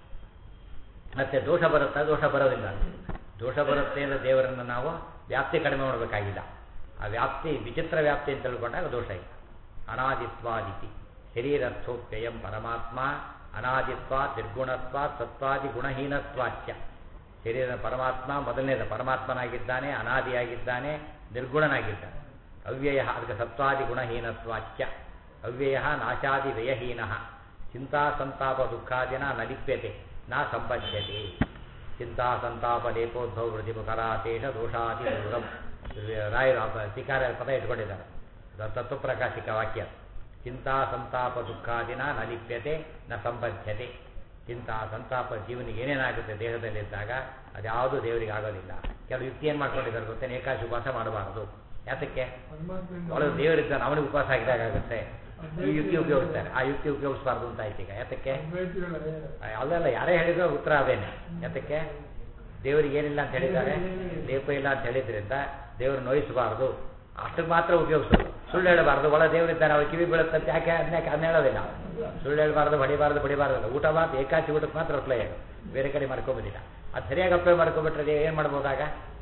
ಮತ್ತೆ ದೋಷ ಬರುತ್ತಾ ದೋಷ ಬರೋದಿಲ್ಲ ದೋಷ ಬರುತ್ತೆ ಅಂದರೆ ದೇವರನ್ನು ನಾವು ವ್ಯಾಪ್ತಿ ಕಡಿಮೆ ಮಾಡಬೇಕಾಗಿಲ್ಲ ಆ ವ್ಯಾಪ್ತಿ ವಿಚಿತ್ರ ವ್ಯಾಪ್ತಿ ಅಂತ ತಿಳ್ಕೊಂಡಾಗ ದೋಷ ಇಲ್ಲ ಅನಾದಿತ್ವಾದಿತಿ ಶರೀರಸ್ಥೋಪ್ಯಯಂ ಪರಮಾತ್ಮ ಅನಾದಿತ್ವ ನಿರ್ಗುಣತ್ವ ಸತ್ವಾದಿ ಗುಣಹೀನತ್ವಾಚ್ಯ ಶರೀರ ಪರಮಾತ್ಮ ಮೊದಲನೇದು ಪರಮಾತ್ಮನಾಗಿದ್ದಾನೆ ಅನಾದಿಯಾಗಿದ್ದಾನೆ ನಿರ್ಗುಣನಾಗಿದ್ದಾನೆ ಅವ್ಯಯ ಅದಕ್ಕೆ ಸತ್ವಾದಿ ಗುಣಹೀನತ್ವಾಚ್ಯ ಅವ್ಯಯ ನಾಶಾದಿ ವ್ಯಯಹೀನ ಚಿಂತಾ ಸಂತಾಪ ದುಃಖಾದಿನ ನ ಲಿಪ್ಯತೆ ನ ಸಂಬದ್ಧತೆ ಚಿಂತಾ ಸಂತಾಪ ಲೇಪೋದ್ಭವ ವೃದ್ಧಿಮುಖರಾಶೇಷ ದೋಷಾದಿ ದೂರಂ ರಾಯರು ಅಧಿಕಾರ ಪದ ಇಟ್ಕೊಂಡಿದ್ದಾರೆ ತತ್ವಪ್ರಕಾಶಿಕ ವಾಕ್ಯ ಚಿಂತಾ ಸಂತಾಪ ದುಃಖಾದಿನ ನ ಲಿಪ್ಯತೆ ನ ಸಂಬದ್ಧತೆ ಚಿಂತಾ ಸಂತಾಪ ಜೀವನಿಗೆ ಏನೇನಾಗುತ್ತೆ ದೇಹದಲ್ಲಿದ್ದಾಗ ಅದ್ಯಾವುದೂ ದೇವರಿಗೆ ಆಗೋದಿಲ್ಲ ಕೆಲವು ಯುಕ್ತಿ ಏನು ಮಾಡ್ಕೊಂಡಿದ್ದಾರೆ ಗೊತ್ತೇನೆ ಏಕಾಶಿ ಉಪವಾಸ ಮಾಡಬಾರದು ಯಾತಕ್ಕೆ ಒಳಗೆ ದೇವರಿದ್ದಾನೆ ಅವನಿಗೆ ಉಪವಾಸ ಆಗಿದಾಗ ಆಗುತ್ತೆ ಈ ಯುಕ್ತಿ ಉಪಯೋಗಿಸ್ತಾರೆ ಆ ಯುಕ್ತಿ ಉಪಯೋಗಿಸಬಾರ್ದು ಅಂತ ಆಯ್ತು ಈಗ ಯಾತಕ್ಕೆ ಅಲ್ಲೆಲ್ಲ ಯಾರೇ ಹೇಳಿದ್ರು ಉತ್ತರ ಅದೇನೆ ಯಾತಕ್ಕೆ ದೇವರಿಗೆ ಏನಿಲ್ಲ ಅಂತ ಹೇಳಿದ್ದಾರೆ ಲೇಪ ಇಲ್ಲ ಅಂತ ಹೇಳಿದ್ರಿಂದ ದೇವರು ನೋಯಿಸಬಾರ್ದು ಅಷ್ಟಕ್ಕೆ ಮಾತ್ರ ಉಪಯೋಗಿಸೋದು ಸುಳ್ಳು ಹೇಳಬಾರ್ದು ಒಳ ದೇವರಿದ್ದಾನೆ ಅವ್ರು ಕಿವಿ ಬೀಳುತ್ತಂತೆ ಯಾಕೆ ಅದನ್ನ ಅದನ್ನ ಹೇಳೋದಿಲ್ಲ ಸುಳ್ಳು ಹೇಳಬಾರ್ದು ಹೊಡಿಬಾರ್ದು ಬಡಿಬಾರ್ದು ಊಟ ಮಾತ್ರ ಏಕಾಚಿ ಊಟಕ್ಕೆ ಮಾತ್ರ ಅಪ್ಲೈ ಆಗೋದು ಬೇರೆ ಕಡೆ ಮಾಡ್ಕೊಂಬೋದಿಲ್ಲ ಅದು ಸರಿಯಾಗಿ ಅಪ್ಲೈ ಮಾಡ್ಕೊಂಬಿಟ್ರೆ ಏನು ಮಾಡ್ಬೋದಾಗ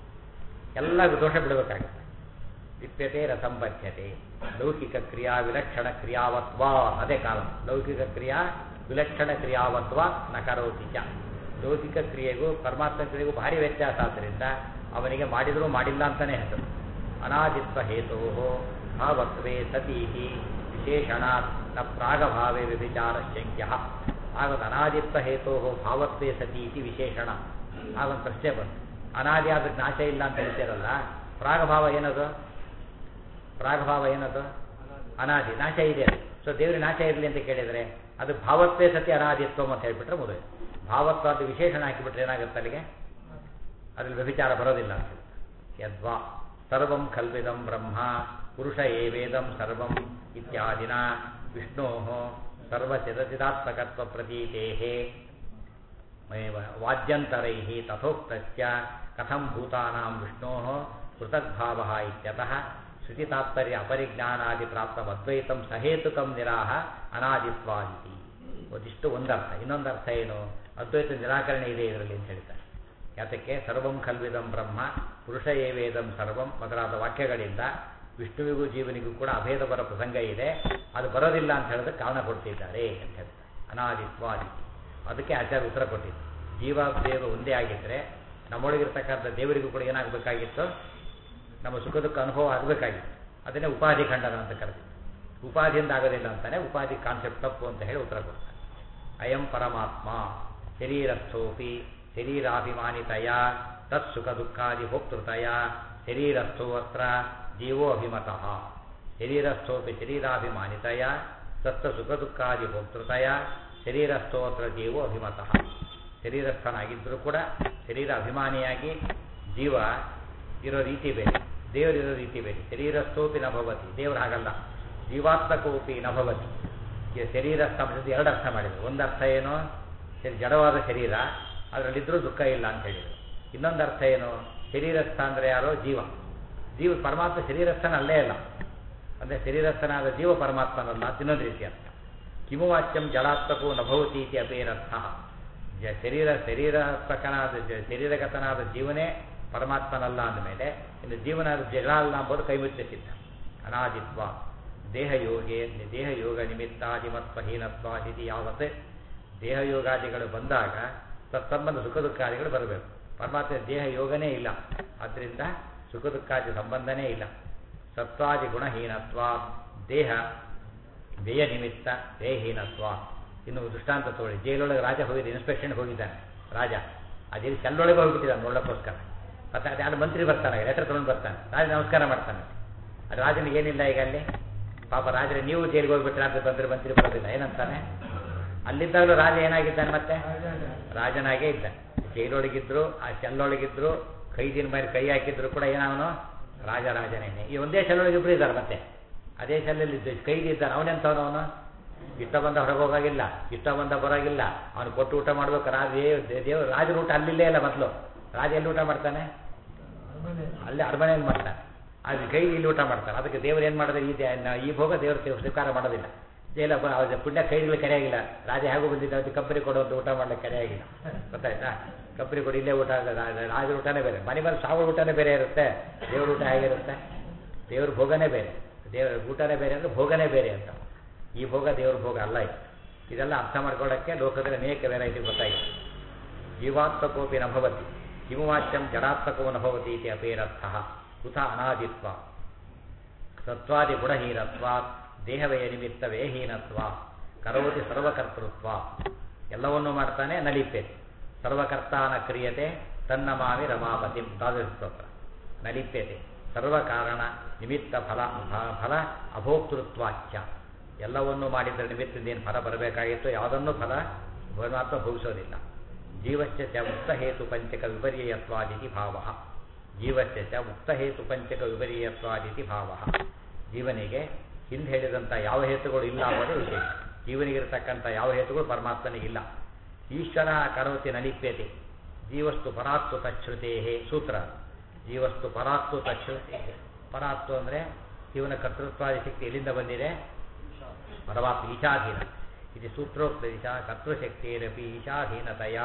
ಎಲ್ಲ ದೋಷ ಬಿಡಬೇಕಾಗುತ್ತೆ ಲಿಪ್ಯತೆ ರಸಂಬದ್ಧತೆ ಲೌಕಿಕ ಕ್ರಿಯಾ ವಿಲಕ್ಷಣ ಕ್ರಿಯಾವತ್ವ ಅದೇ ಕಾಲ ಲೌಕಿಕ ಕ್ರಿಯಾ ವಿಲಕ್ಷಣ ಕ್ರಿಯಾವತ್ವ ನಕರೋತಿ ಚ ಲೌಕಿಕ ಕ್ರಿಯೆಗೂ ಪರಮಾತ್ಮ ಕ್ರಿಯೆಗೂ ಭಾರಿ ವ್ಯತ್ಯಾಸ ಆದ್ದರಿಂದ ಅವನಿಗೆ ಮಾಡಿದರೂ ಮಾಡಿಲ್ಲ ಅಂತಲೇ ಹೆಸರು ಅನಾದಿತ್ವ ಹೇತೋ ಭಾವತ್ವೇ ಸತೀಹಿ ವಿಶೇಷಣಾತ್ ನ ಪ್ರಾಗಭಾವೇ ವ್ಯಭಿಚಾರ ಶಂಕ್ಯ ಆಗದು ಅನಾದಿತ್ವ ಹೇತೋ ಭಾವತ್ವೇ ಸತೀತಿ ವಿಶೇಷಣ ಆಗೊಂದು ಪ್ರಶ್ನೆ ಬಂತು ಅನಾದಿ ಆದಕ್ಕೆ ನಾಶ ಇಲ್ಲ ಅಂತ ಹೇಳ್ತೀರಲ್ಲ ಪ್ರಾಗಭಾವ ಏನದು ಪ್ರಾಗಭಾವ ಏನದು ಅನಾದಿ ನಾಶ ಇದೆ ಅದು ಸೊ ದೇವರ ನಾಶ ಇರಲಿ ಅಂತ ಕೇಳಿದರೆ ಅದು ಭಾವತ್ವೇ ಸತಿ ಅನಾದಿತ್ವ ಅಂತ ಹೇಳ್ಬಿಟ್ರೆ ಮುದುವೆ ಭಾವತ್ವ ಅದು ವಿಶೇಷಣ ಹಾಕಿಬಿಟ್ರೆ ಏನಾಗುತ್ತೆ ಅಲ್ಲಿಗೆ ಅದ್ರಲ್ಲಿ ವ್ಯಭಿಚಾರ ಬರೋದಿಲ್ಲ ಅಂತ ಯದ್ವಾ ಸರ್ವಂ ಖಲ್ವಿದಂ ಬ್ರಹ್ಮ ಪುರುಷ ಏವೇದಂ ಸರ್ವಂ ಇತ್ಯಾದಿನ ವಿಷ್ಣೋ ಸರ್ವಚಿದಚಿದಾತ್ಮಕತ್ವ ಪ್ರತೀತೆ ವಾದ್ಯಂತರೈ ತಥೋಕ್ತಸ್ಯ ಕಥಂ ಭೂತಾನಾಂ ವಿಷ್ಣೋ ಪೃಥಗ್ಭಾವ ಇತ್ಯತಃ ಶ್ರುತಿತಾತ್ಪರ್ಯ ಅಪರಿಜ್ಞಾನಾದಿ ಪ್ರಾಪ್ತಮದ್ವೈತಂ ಸಹೇತುಕಂ ನಿರಾಹ ಅನಾದಿತ್ವಾದಿತಿ ಒಂದಿಷ್ಟು ಒಂದರ್ಥ ಇನ್ನೊಂದು ಅರ್ಥ ಏನು ಅದ್ವೈತ ನಿರಾಕರಣೆ ಇದೆ ಇದರಲ್ಲಿ ಅಂತ ಹೇಳ್ತಾರೆ ಯಾತಕ್ಕೆ ಸರ್ವಂ ಖಲ್ವಿದಂ ಬ್ರಹ್ಮ ಪುರುಷ ಏವೇದಂ ಸರ್ವಂ ಮೊದಲಾದ ವಾಕ್ಯಗಳಿಂದ ವಿಷ್ಣುವಿಗೂ ಜೀವನಿಗೂ ಕೂಡ ಅಭೇದ ಬರೋ ಪ್ರಸಂಗ ಇದೆ ಅದು ಬರೋದಿಲ್ಲ ಅಂತ ಹೇಳಿದ್ರೆ ಕಾರಣ ಕೊಡ್ತಿದ್ದಾರೆ ಅಂತ ಹೇಳ್ತಾರೆ ಅನಾದಿತ್ವಾದಿತಿ ಅದಕ್ಕೆ ಆಚಾರ್ಯ ಉತ್ತರ ಕೊಟ್ಟಿದ್ದು ಜೀವ ದೇವ ಒಂದೇ ಆಗಿದ್ದರೆ ನಮ್ಮೊಳಗಿರ್ತಕ್ಕಂಥ ದೇವರಿಗೂ ಕೂಡ ಏನಾಗಬೇಕಾಗಿತ್ತು ನಮ್ಮ ಸುಖ ದುಃಖ ಅನುಭವ ಆಗಬೇಕಾಗಿತ್ತು ಅದನ್ನೇ ಉಪಾಧಿ ಖಂಡನ ಅಂತ ಕರೆದಿತ್ತು ಉಪಾಧಿಯಿಂದ ಆಗೋದಿಲ್ಲ ಅಂತಾನೆ ಉಪಾಧಿ ಕಾನ್ಸೆಪ್ಟ್ ತಪ್ಪು ಅಂತ ಹೇಳಿ ಉತ್ತರ ಕೊಡ್ತಾರೆ ಅಯಂ ಪರಮಾತ್ಮ ಶರೀರಸ್ಥೋಪಿ ಶರೀರಾಭಿಮಾನಿತಯ ತತ್ ಸುಖ ದುಃಖಾದಿ ಭೋಕ್ತೃತಯ ಶರೀರಸ್ಥೋ ಅತ್ರ ಜೀವೋ ಅಭಿಮತಃ ಶರೀರಸ್ಥೋಪಿ ಶರೀರಾಭಿಮಾನಿತಯ ತತ್ತ ಸುಖ ದುಃಖಾದಿ ಭೋಕ್ತೃತಯ ಶರೀರಸ್ಥೋತ್ರ ಜೀವೋ ಅಭಿಮತಃ ಶರೀರಸ್ಥನಾಗಿದ್ದರೂ ಕೂಡ ಶರೀರ ಅಭಿಮಾನಿಯಾಗಿ ಜೀವ ಇರೋ ರೀತಿ ಬೇರೆ ದೇವರಿರೋ ರೀತಿ ಬೇರೆ ಶರೀರಸ್ಥೋಪಿ ನಭವತಿ ದೇವರು ಹಾಗಲ್ಲ ಜೀವಾತ್ಮಕೋಪಿ ನಭವತಿ ಈ ಶರೀರಸ್ಥ ಅಂತ ಎರಡು ಅರ್ಥ ಮಾಡಿದರು ಒಂದು ಅರ್ಥ ಏನು ಶರೀ ಜಡವಾದ ಶರೀರ ಅದರಲ್ಲಿದ್ದರೂ ದುಃಖ ಇಲ್ಲ ಅಂತ ಹೇಳಿದರು ಇನ್ನೊಂದು ಅರ್ಥ ಏನು ಶರೀರಸ್ಥ ಅಂದರೆ ಯಾರೋ ಜೀವ ಜೀವ ಪರಮಾತ್ಮ ಶರೀರಸ್ಥನ ಅಲ್ಲೇ ಇಲ್ಲ ಅಂದರೆ ಶರೀರಸ್ಥನಾದ ಜೀವ ಪರಮಾತ್ಮನಲ್ಲ ಅಂತ ಇನ್ನೊಂದು ರೀತಿ ಅರ್ಥ ಕಿಮು ವಾಚ್ಯಂ ಜಡಾತ್ಮಕೋ ನಭವತಿ ಇತಿ ಅಪೇರರ್ಥ ಜ ಶರೀರ ಶರೀರಾತ್ಮಕನಾದ ಜ- ಶರೀರಗತನಾದ ಜೀವನೇ ಪರಮಾತ್ಮನಲ್ಲ ಅಂದಮೇಲೆ ಇನ್ನು ಜೀವನ ಜಗಳ ಅಲ್ಲ ಅಂಬೋದು ಕೈ ಮುಚ್ಚ ಸಿದ್ಧ ಅನಾದಿತ್ವ ದೇಹಯೋಗೇ ದೇಹಯೋಗ ನಿಮಿತ್ತಾದಿಮತ್ವಹೀನತ್ವಾದಿತಿ ಯಾವತ್ ದೇಹಯೋಗಾದಿಗಳು ಬಂದಾಗ ತತ್ಸಂಬಂಧ ಸುಖ ದುಃಖಾದಿಗಳು ಬರಬೇಕು ಪರಮಾತ್ಮ ದೇಹ ಯೋಗನೇ ಇಲ್ಲ ಆದ್ದರಿಂದ ಸುಖ ದುಃಖಾದಿ ಸಂಬಂಧನೇ ಇಲ್ಲ ಸತ್ವಾದಿ ಗುಣಹೀನತ್ವ ದೇಹ ದೇಯ ನಿಮಿತ್ತ ದೇಹಹೀನತ್ವ ಇನ್ನು ದೃಷ್ಟಾಂತ ತಗೊಳ್ಳಿ ಜೈಲೊಳಗೆ ರಾಜ ಹೋಗಿದ್ದ ಇನ್ಸ್ಪೆಕ್ಷನ್ಗೆ ಹೋಗಿದ್ದಾನೆ ರಾಜ ಅದೇ ಸೆಲ್ಲೊಳಗೆ ಹೋಗ್ಬಿಟ್ಟಿದ್ದಾನೆ ನೋಡೋಕ್ಕೋಸ್ಕರ ಮತ್ತೆ ಅದು ಯಾರು ಮಂತ್ರಿ ಬರ್ತಾನೆ ಲೆಟರ್ ತೊಗೊಂಡು ಬರ್ತಾನೆ ರಾಜ ನಮಸ್ಕಾರ ಮಾಡ್ತಾನೆ ಅದು ರಾಜನಿಗೆ ಏನಿಲ್ಲ ಈಗ ಅಲ್ಲಿ ಪಾಪ ರಾಜರೇ ನೀವು ಜೈಲಿಗೆ ಹೋಗ್ಬಿಟ್ರೆ ಅಂತ ಬಂದರೆ ಮಂತ್ರಿ ಬರೋದಿಲ್ಲ ಏನಂತಾನೆ ಅಲ್ಲಿದ್ದಾಗಲೂ ರಾಜ ಏನಾಗಿದ್ದಾನೆ ಮತ್ತೆ ರಾಜನಾಗೇ ಇದ್ದ ಜೈಲೊಳಗಿದ್ರು ಆ ಸೆಲ್ಲೊಳಗಿದ್ರು ಕೈದಿನ ಮೇಲೆ ಕೈ ಹಾಕಿದ್ರು ಕೂಡ ಏನವನು ರಾಜ ರಾಜನೇನೆ ಈ ಒಂದೇ ಸೆಲ್ಲೊಳಗೆ ಇಬ್ರು ಇದ್ದಾರೆ ಮತ್ತೆ ಅದೇ ಸೆಲ್ಲಲ್ಲಿ ಇದ್ದು ಕೈದಿ ಇದ್ದಾನೆ ಅವನೆಂತವನು ಅವನು ಇಷ್ಟ ಬಂದ ಹೊರಗೆ ಹೋಗಾಗಿಲ್ಲ ಇಷ್ಟ ಬಂದ ಬರೋಗಿಲ್ಲ ಅವನು ಕೊಟ್ಟು ಊಟ ಮಾಡ್ಬೇಕು ರಾಜ ದೇವ್ ರಾಜನ ಊಟ ಅಲ್ಲಿಲ್ಲೇ ಇಲ್ಲ ಮೊದಲು ರಾಜ ಎಲ್ಲಿ ಊಟ ಮಾಡ್ತಾನೆ ಅಲ್ಲೇ ಅರಮನೆಯಲ್ಲಿ ಮಾಡ್ತಾನೆ ಅದು ಕೈ ಇಲ್ಲಿ ಊಟ ಮಾಡ್ತಾನೆ ಅದಕ್ಕೆ ದೇವರು ಏನು ಮಾಡಿದ್ರೆ ಈ ದೇ- ನ- ಈ ಭೋಗ ದೇವರು ತೆ- ಸ್ವೀಕಾರ ಮಾಡೋದಿಲ್ಲ ಜೈಲ ಬ- ಅವ್ರ ಪುಣ್ಯ ಕೈಗಳು ಕರೆಯಾಗಿಲ್ಲ ರಾಜ ಹೇಗೂ ಬಂದಿದ್ದ ಅದಕ್ಕೆ ಕಂಪನಿ ಕೊಡುವಂತ ಊಟ ಮಾಡ್ಲಿಕ್ಕೆ ಕರೆಯಾಗಿಲ್ಲ ಗೊತ್ತಾಯ್ತಾ ಕಂಪನಿ ಕೊಡಿ ಇಲ್ಲೇ ಊಟ ಆಗ- ರಾ- ರಾಜರ ಊಟನೇ ಬೇರೆ ಮನೆ ಮೇಲೆ ಸಾವಿರ ಊಟನೇ ಬೇರೆ ಇರುತ್ತೆ ದೇವ್ರ ಊಟ ಹೇಗಿರುತ್ತೆ ದೇವ್ರ ಭೋಗನೇ ಬೇರೆ ದೇವರ ಊಟನೇ ಬೇರೆ ಅಂದರೆ ಭೋಗನೇ ಬೇರೆ ಅಂತ ಈ ಭೋಗ ದೇವ್ರ ಭೋಗ ಅಲ್ಲ ಇದು ಇದೆಲ್ಲ ಅರ್ಥ ಮಾಡ್ಕೊಳ್ಳೋಕ್ಕೆ ಲೋಕದಲ್ಲಿ ಅನೇಕ ವೆರೈಟಿ ಗೊತ್ತಾಗಿದೆ ಜೀವಾತ್ಮಕೋಪಿ ನ ಭವತಿ ಕಿಮುವಾಚ್ಯಂ ಜಡಾತ್ಮಕೋ ನ ಭವತಿ ಇತಿ ಅಪೇರರ್ಥ ಕುತ ಅನಾದಿತ್ವ ಸತ್ವಾದಿ ಗುಣಹೀನತ್ವ ದೇಹವಯ ನಿಮಿತ್ತ ವೇಹೀನತ್ವ ಕರೋತಿ ಸರ್ವಕರ್ತೃತ್ವ ಎಲ್ಲವನ್ನೂ ಮಾಡ್ತಾನೆ ನಲಿಪೇತಿ ಸರ್ವಕರ್ತಾನ ಕ್ರಿಯತೆ ತನ್ನ ಮಾವಿ ರಮಾಪತಿ ಸ್ತೋತ್ರ ನಲಿಪ್ಯತೆ ಸರ್ವಕಾರಣ ನಿಮಿತ್ತ ಫಲ ಫ- ಫಲ ಅಭೋಕ್ತೃತ್ವಾಚ್ಯ ಎಲ್ಲವನ್ನೂ ಮಾಡಿದ್ರೆ ನಿಮಿತ್ತದಿಂದ ಏನು ಫಲ ಬರಬೇಕಾಗಿತ್ತು ಯಾವುದನ್ನೂ ಫಲ ಪರಮಾತ್ಮ ಭೋಗಿಸೋದಿಲ್ಲ ಜೀವಸ್ಯ ಚ ಮುಕ್ತಹೇತು ಪಂಚಕ ವಿಪರ್ಯಯತ್ವಾದಿತಿ ಭಾವ ಜೀವಸ್ಯ ಚ ಮುಕ್ತಹೇತು ಪಂಚಕ ವಿಪರ್ಯಯತ್ವಾದಿತಿ ಭಾವ ಜೀವನಿಗೆ ಹಿಂದೆ ಹೇಳಿದಂಥ ಯಾವ ಹೇತುಗಳು ಇಲ್ಲ ಅನ್ನೋದು ವಿಶೇಷ ಜೀವನಿಗಿರತಕ್ಕಂಥ ಯಾವ ಹೇತುಗಳು ಪರಮಾತ್ಮನಿಗಿಲ್ಲ ಈಶ್ವರ ಕರೋತಿ ನಲಿಪ್ಯತೆ ಜೀವಸ್ತು ಪರಾತ್ತು ತಚ್ಛ್ರುತೇ ಸೂತ್ರ ಜೀವಸ್ತು ಪರಾತ್ತು ತಚ್ಛ್ರುತೆ ಪರಾತ್ತು ಅಂದರೆ ಜೀವನ ಕರ್ತೃತ್ವಾದಿ ಶಕ್ತಿ ಎಲ್ಲಿಂದ ಬಂದಿದೆ ಪರಮಾತ್ಮ ಈಶಾಧೀನ ಇದು ಸೂತ್ರೋಕ್ತ ಈಶಾ ಕರ್ತೃಶಕ್ತಿರಪಿ ಈಶಾಧೀನತೆಯ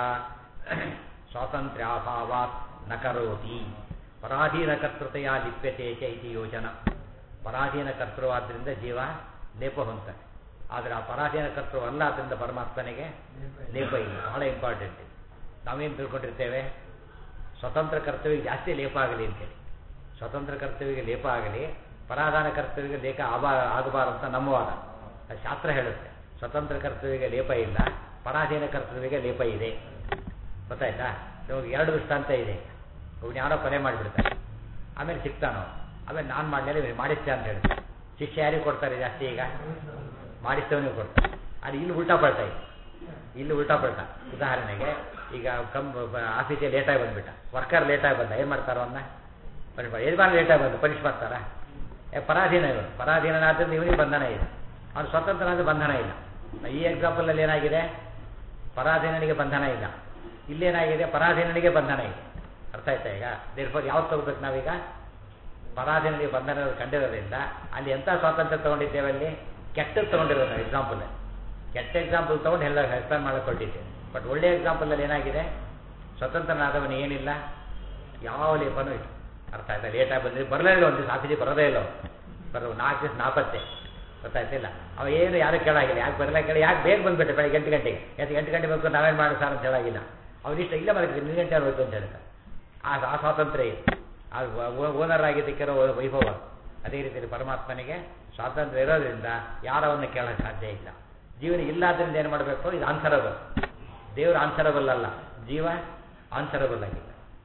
ಸ್ವಾತಂತ್ರ್ಯಾಭಾವಾತ್ ನ ಕರೋತಿ ಪರಾಧೀನ ಕರ್ತೃತೆಯ ಲಿಪ್ಯತೆ ಚ ಇತಿ ಯೋಜನ ಪರಾಧೀನ ಕರ್ತೃವಾದ್ರಿಂದ ಜೀವ ಲೇಪ ಹೊಂತಾನೆ ಆದರೆ ಆ ಪರಾಧೀನ ಕರ್ತೃ ಅಲ್ಲ ಆದ್ದರಿಂದ ಪರಮಾತ್ಮನಿಗೆ ಲೇಪ ಇಲ್ಲ ಬಹಳ ಇಂಪಾರ್ಟೆಂಟ್ ನಾವೇನು ತಿಳ್ಕೊಂಡಿರ್ತೇವೆ ಸ್ವತಂತ್ರ ಕರ್ತವ್ಯಕ್ಕೆ ಜಾಸ್ತಿ ಲೇಪ ಆಗಲಿ ಅಂತೇಳಿ ಸ್ವತಂತ್ರ ಕರ್ತವ್ಯಕ್ಕೆ ಲೇಪ ಆಗಲಿ ಪರಾಧಾನ ಕರ್ತವ್ಯಕ್ಕೆ ಲೇಖ ಆಬಾ ಆಗಬಾರದು ಅಂತ ನಮ್ಮ ವಾದ ಅದು ಶಾಸ್ತ್ರ ಹೇಳುತ್ತೆ ಸ್ವತಂತ್ರ ಕರ್ತವ್ಯಕ್ಕೆ ಲೇಪ ಇಲ್ಲ ಪರಾಧೀನ ಕರ್ತವ್ಯಕ್ಕೆ ಲೇಪ ಇದೆ ಗೊತ್ತಾಯ್ತಾ ಇವಾಗ ಎರಡು ದೃಷ್ಟಾಂತ ಇದೆ ಅವ್ನು ಯಾರೋ ಕೊಲೆ ಮಾಡಿಬಿಡ್ತಾರೆ ಆಮೇಲೆ ಸಿಗ್ತಾನೋ ಆಮೇಲೆ ನಾನು ಮಾಡಲಿಲ್ಲ ಇವ್ನು ಮಾಡಿಸ್ತೆ ಅಂತ ಹೇಳ್ತಾರೆ ಶಿಕ್ಷೆ ಯಾರಿಗೆ ಕೊಡ್ತಾರೆ ಜಾಸ್ತಿ ಈಗ ಮಾಡಿಸ್ತವನಿಗೆ ಕೊಡ್ತಾರೆ ಅದು ಇಲ್ಲಿ ಉಲ್ಟಾ ಪಲ್ಟಾ ಇದೆ ಇಲ್ಲಿ ಉಲ್ಟಾ ಪಲ್ಟಾ ಉದಾಹರಣೆಗೆ ಈಗ ಕಮ್ ಆಫೀಸಿಗೆ ಲೇಟಾಗಿ ಬಂದ್ಬಿಟ್ಟ ವರ್ಕರ್ ಲೇಟಾಗಿ ಬಂದ ಏನು ಮಾಡ್ತಾರೋ ಅವನ್ನ ಪನಿಷ್ ಮಾಡಿ ಯಜಮಾನ ಲೇಟಾಗಿ ಬಂದು ಪನಿಷ್ ಮಾಡ್ತಾರಾ ಏ ಪರಾಧೀನ ಇವನು ಪರಾಧೀನನಾದ್ರಿಂದ ಇವನಿಗೆ ಬಂಧನ ಇದೆ ಅವನು ಸ್ವತಂತ್ರನಾದ ಬಂಧನ ಇಲ್ಲ ಈ ಎಕ್ಸಾಂಪಲಲ್ಲಿ ಏನಾಗಿದೆ ಪರಾಧೀನನಿಗೆ ಬಂಧನ ಇಲ್ಲ ಇಲ್ಲೇನಾಗಿದೆ ಪರಾಧೀನನಿಗೆ ಬಂಧನ ಇದೆ ಅರ್ಥ ಆಯ್ತಾ ಈಗ ದೇರ್ಫೋರ್ ಯಾವ್ದು ತಗೋಬೇಕು ನಾವೀಗ ಪರಾಧೀನನಿಗೆ ಬಂಧನ ಕಂಡಿರೋದ್ರಿಂದ ಅಲ್ಲಿ ಎಂಥ ಸ್ವಾತಂತ್ರ್ಯ ತಗೊಂಡಿದ್ದೇವೆ ಅಲ್ಲಿ ಕೆಟ್ಟದ್ದು ತಗೊಂಡಿರೋದು ನಾವು ಎಕ್ಸಾಂಪಲ್ ಕೆಟ್ಟ ಎಕ್ಸಾಂಪಲ್ ತಗೊಂಡು ಎಲ್ಲ ಎಕ್ಸ್ಪ್ಲೇನ್ ಮಾಡಕೊಟ್ಟಿದ್ದೆ ಬಟ್ ಒಳ್ಳೆ ಎಕ್ಸಾಂಪಲಲ್ಲಿ ಏನಾಗಿದೆ ಸ್ವತಂತ್ರನಾದವನು ಏನಿಲ್ಲ ಯಾವ ಲೇಪನೂ ಇಲ್ಲ ಅರ್ಥ ಆಯ್ತಾ ಲೇಟಾಗಿ ಬಂದರೆ ಬರಲೇ ಇಲ್ಲ ಒಂದು ದಿವಸ ಆಫೀಸಿಗೆ ಬರೋದೇ ಇಲ್ಲ ಅವ್ನು. ಬರೋ ನಾಲ್ಕು ದಿವಸ ನಾಪತ್ತೆ ಗೊತ್ತಾಯ್ತಿಲ್ಲ ಅವ ಏನು ಯಾರು ಕೇಳಾಗಿಲ್ಲ ಯಾಕೆ ಬರಲ್ಲ ಕೇಳಿ ಯಾಕೆ ಬೇಗ ಬಂದ್ಬಿಟ್ಟೆ ಬೆಳಗ್ಗೆ ಎಂಟು ಗಂಟೆಗೆ ಯಾಕೆ ಎಂಟು ಗಂಟೆ ಬಂದು ನಾವೇನು ಮಾಡಿ ಸರ್ ಅಂತ ಹೇಳಾಗಿಲ್ಲ ಅವನಿಷ್ಟ ಇಲ್ಲ ಮಲಗಿದೆ ನಿನ್ನ ಗಂಟೆ ಹೋಯ್ತು ಅಂತ ಹೇಳ್ತಾರೆ ಆ ಆ ಸ್ವಾತಂತ್ರ್ಯ ಇದೆ ಆ ಓನರ್ ಆಗಿದ್ದಕ್ಕಿರೋ ವೈಭವ ಅದೇ ರೀತಿಯಲ್ಲಿ ಪರಮಾತ್ಮನಿಗೆ ಸ್ವಾತಂತ್ರ್ಯ ಇರೋದ್ರಿಂದ ಯಾರವನ್ನು ಕೇಳೋಕ್ಕೆ ಸಾಧ್ಯ ಇಲ್ಲ ಜೀವನಿಗೆ ಇಲ್ಲ ಆದ್ದರಿಂದ ಏನು ಮಾಡಬೇಕು ಇದು ಆನ್ಸರಬಲ್ ದೇವರು ಆನ್ಸರಬಲ್ ಅಲ್ಲ ಜೀವ ಆನ್ಸರಬಲ್ ಆಗಿದೆ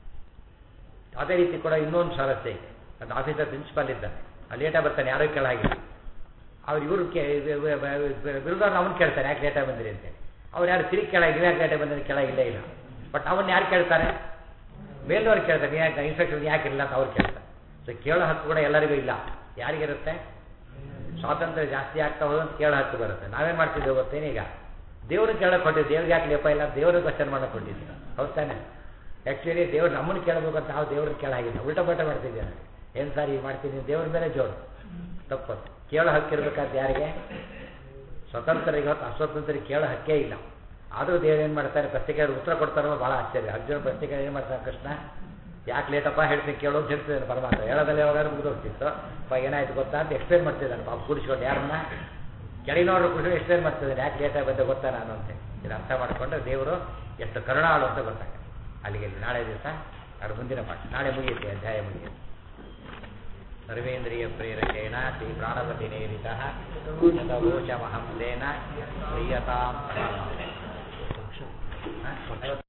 ಅದೇ ರೀತಿ ಕೂಡ ಇನ್ನೊಂದು ಸಮಸ್ಯೆ ಇದೆ ಅದು ಆಫೀಸರ್ ಪ್ರಿನ್ಸಿಪಾಲ್ ಇದ್ದಾನೆ ಅಲ್ಲಿ ಲೇಟಾಗಿ ಬರ್ತಾನೆ ಯಾರೂ ಕೇಳಾಗಿಲ್ಲ ಅವ್ರು ಇವರು ಬಿರುದವ್ರನ್ನ ಅವನು ಕೇಳ್ತಾರೆ ಯಾಕೆ ಲೇಟಾಗಿ ಬಂದಿರಿ ಅಂತೇಳಿ ಅವ್ರು ಯಾರು ತಿರುಗಿ ಕೇಳಾಗಿ ನೀವು ಯಾಕೆ ಲೇಟಾಗಿ ಬಂದಿರಿ ಕೇಳಾಗಿಲ್ಲೇ ಇಲ್ಲ ಬಟ್ ಅವನ್ನ ಯಾರು ಕೇಳ್ತಾರೆ ಮೇಲ್ನವ್ರು ಕೇಳ್ತಾರೆ ಯಾಕೆ ಇನ್ಸ್ಪೆಕ್ಟರ್ ಯಾಕೆ ಇಲ್ಲ ಅಂತ ಅವ್ರು ಕೇಳ್ತಾರೆ ಸೊ ಕೇಳೋ ಹಕ್ಕು ಕೂಡ ಎಲ್ಲರಿಗೂ ಇಲ್ಲ ಯಾರಿಗಿರುತ್ತೆ ಸ್ವಾತಂತ್ರ್ಯ ಜಾಸ್ತಿ ಆಗ್ತಾ ಹೋದಂತ ಕೇಳೋ ಹಕ್ಕು ಬರುತ್ತೆ ನಾವೇನು ಮಾಡ್ತಿದ್ದೇವೆ ಗೊತ್ತೇನು ಈಗ ದೇವ್ರನ್ನ ಕೇಳಕ್ಕೆ ಕೊಟ್ಟಿದ್ದು ದೇವ್ರಿಗೆ ಯಾಕೆ ಲೇಪ ಇಲ್ಲ ದೇವ್ರಿಗೆ ಕ್ವಶನ್ ಮಾಡಕ್ಕೆ ಕೊಟ್ಟಿದ್ದೀವಿ ಹೌದು ತಾನೆ ಆ್ಯಕ್ಚುಲಿ ದೇವ್ರು ನಮ್ಮನ್ನು ಕೇಳಬೇಕು ಅಂತ ನಾವು ದೇವ್ರನ್ನ ಕೇಳಾಗಿಲ್ಲ ಉಲ್ಟಾ ಪಲ್ಟ ಮಾಡ್ತಿದ್ದೇನೆ ಏನು ಸರ್ ಈಗ ಮಾಡ್ತೀನಿ ದೇವ್ರ ಮೇಲೆ ಜೋರು ತಪ್ಪು ಕೇಳೋ ಹಕ್ಕಿರ್ಬೇಕಾದ್ರೆ ಯಾರಿಗೆ ಸ್ವತಂತ್ರರಿಗೆ ಹೊತ್ತು ಅಸ್ವತಂತ್ರರಿಗೆ ಕೇಳೋ ಹಕ್ಕೇ ಇಲ್ಲ ಆದರೂ ದೇವ್ರು ಏನು ಮಾಡ್ತಾರೆ ಪ್ರಶ್ನೆ ಕೇಳಿ ಉತ್ತರ ಕೊಡ್ತಾರೋ ಭಾಳ ಆಶ್ಚರ್ಯ ಅರ್ಜುನ ಪ್ರಶ್ನೆ ಕೇಳಿ ಏನು ಮಾಡ್ತಾನೆ ಕೃಷ್ಣ ಯಾಕೆ ಲೇಟಪ್ಪ ಹೇಳ್ತೀನಿ ಕೇಳು ಅಂತ ಹೇಳ್ತಿದ್ದಾನೆ ಪರಮಾತ್ಮ ಹೇಳೋದಲ್ಲಿ ಯಾವಾಗ ಮುಗಿದೋಗ್ತಿತ್ತು ಅಪ್ಪ ಏನಾಯ್ತು ಗೊತ್ತಾ ಅಂತ ಎಕ್ಸ್ಪ್ಲೇನ್ ಮಾಡ್ತಿದ್ದಾನೆ ಪಾಪ ಕೂಡಿಸ್ಕೊಂಡು ಯಾರನ್ನ ಕೆಳಗಿನವ್ರು ಕೂಡಿಸ್ಕೊಂಡು ಎಕ್ಸ್ಪ್ಲೇನ್ ಮಾಡ್ತಿದ್ದಾನೆ ಯಾಕೆ ಲೇಟಾಗಿ ಬಂದೆ ಗೊತ್ತಾ ನಾನು ಅಂತ ಇದು ಅರ್ಥ ಮಾಡಿಕೊಂಡು ದೇವರು ಎಷ್ಟು ಕರುಣಾಳು ಅಂತ ಗೊತ್ತಾಗ ಅಲ್ಲಿಗೆ ಇಲ್ಲಿ ನಾಳೆ ದಿವಸ ಅದು ಮುಂದಿನ ಪಾಠ ನಾಳೆ ಮುಗಿಯುತ್ತೆ ಅಧ್ಯಾಯ ಮುಗಿಯುತ್ತೆ ಸರ್ವೇಂದ್ರಿಯ ಪ್ರೇರಕೇಣ ಶ್ರೀ ಪ್ರಾಣಪತಿ ನೇರಿತ ಶತವೋಚಮಹಂಸೇನ ಪ್ರಿಯತಾಂ